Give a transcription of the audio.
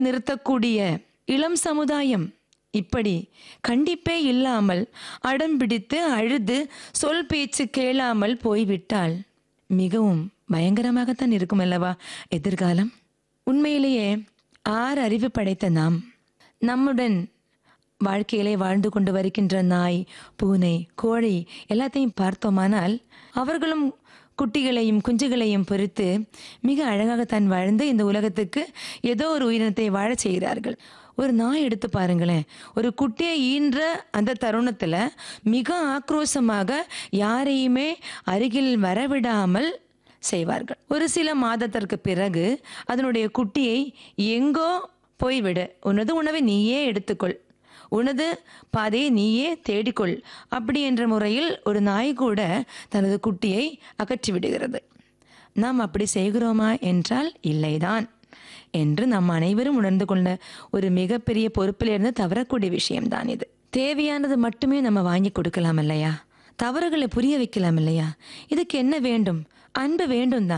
நிறுத்தக்கூடிய இளம் சமுதாயம் இப்படி கண்டிப்பே இல்லாமல் அடம்பிடித்து அழுது சொல் பேச்சு கேளாமல் போய்விட்டால் மிகவும் பயங்கரமாகத்தான் இருக்கும் அல்லவா எதிர்காலம் உண்மையிலேயே ஆறு அறிவு படைத்த நாம் நம்முடன் வாழ்க்கையிலே வாழ்ந்து கொண்டு வருகின்ற நாய் பூனை கோழி எல்லாத்தையும் பார்த்தோமானால் அவர்களும் குட்டிகளையும் குஞ்சுகளையும் பொறுத்து மிக அழகாகத்தான் வாழ்ந்து இந்த உலகத்துக்கு ஏதோ ஒரு உயிரினத்தை வாழச் செய்கிறார்கள் ஒரு நாய் எடுத்து பாருங்களேன் ஒரு குட்டியை ஈன்ற அந்த தருணத்துல மிக ஆக்ரோஷமாக யாரையுமே அருகில் வரவிடாமல் செய்வார்கள் ஒரு சில மாதத்திற்கு பிறகு அதனுடைய குட்டியை எங்கோ போய்விடு உனது உணவை நீயே எடுத்துக்கொள் உனது பாதையை நீயே தேடிக்கொள் அப்படி என்ற முறையில் ஒரு நாய் கூட தனது குட்டியை அகற்றி விடுகிறது நாம் அப்படி செய்கிறோமா என்றால் இல்லைதான் என்று நாம் அனைவரும் உணர்ந்து கொண்ட ஒரு மிகப்பெரிய பொறுப்பிலிருந்து தவறக்கூடிய விஷயம்தான் இது தேவையானது மட்டுமே நம்ம வாங்கி கொடுக்கலாம் இல்லையா தவறுகளை புரிய வைக்கலாம் இல்லையா இதுக்கு என்ன வேண்டும் அன்பு வேண்டும் தான்